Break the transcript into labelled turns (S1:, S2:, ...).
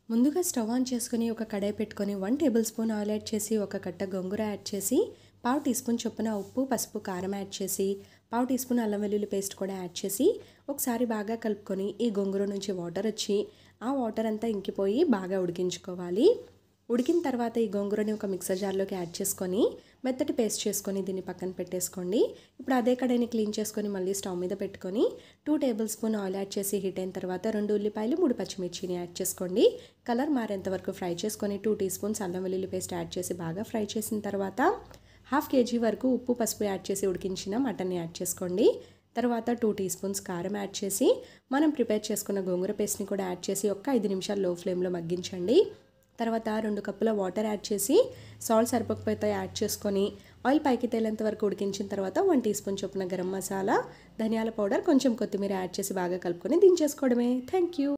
S1: ముందుగా stove on చేసుకుని ఒక కడాయి పెట్టుకొని one tablespoon oil add చేసి ఒక కట్ట గొంగుర యాడ్ చేసి పావు టీ స్పూన్ చొప్పున ఉప్పు పసుపు కారం యాడ్ చేసి పావు టీ స్పూన్ అల్లం వెల్లుల్లి పేస్ట్ కూడా యాడ్ చేసి ఒకసారి బాగా కలుపుకొని ఈ గొంగుర నుంచి వాటర్ వచ్చి ఆ వాటర్ అంతా ఇంకిపోయి బాగా ఉడికించుకోవాలి ఉడికిన తర్వాత ఈ గోంగూరని ఒక మిక్సర్ జార్లోకి యాడ్ చేసుకొని మెత్తటి పేస్ట్ చేసుకొని దీన్ని పక్కన పెట్టేసుకోండి ఇప్పుడు అదే కడాయిని క్లీన్ చేసుకొని మళ్ళీ స్టవ్ మీద పెట్టుకొని two tablespoon oil add చేసి హీట్ అయిన తర్వాత రెండు ఉల్లిపాయలు మూడు పచ్చిమిర్చిని యాడ్ చేసుకోండి కలర్ మారేంత వరకు ఫ్రై చేసుకొని టూ టీ స్పూన్స్ అల్లం వెల్లుల్లి పేస్ట్ యాడ్ చేసి బాగా ఫ్రై చేసిన తర్వాత హాఫ్ కేజీ వరకు ఉప్పు పసుపు యాడ్ చేసి ఉడికించిన మటన్ని యాడ్ చేసుకోండి తర్వాత టూ టీ స్పూన్స్ కారం యాడ్ చేసి మనం ప్రిపేర్ చేసుకున్న గోంగూర పేస్ట్ని కూడా యాడ్ చేసి ఒక్క ఐదు నిమిషాలు లో ఫ్లేమ్లో మగ్గించండి తర్వాత రెండు కప్పుల వాటర్ యాడ్ చేసి సాల్ట్ సరిపోకపోతే యాడ్ చేసుకొని ఆయిల్ పైకి తేలేంత వరకు ఉడికించిన తర్వాత వన్ టీ స్పూన్ చొప్పున గరం మసాలా ధనియాల పౌడర్ కొంచెం కొత్తిమీర యాడ్ చేసి బాగా కలుపుకొని దించేసుకోవడమే థ్యాంక్ యూ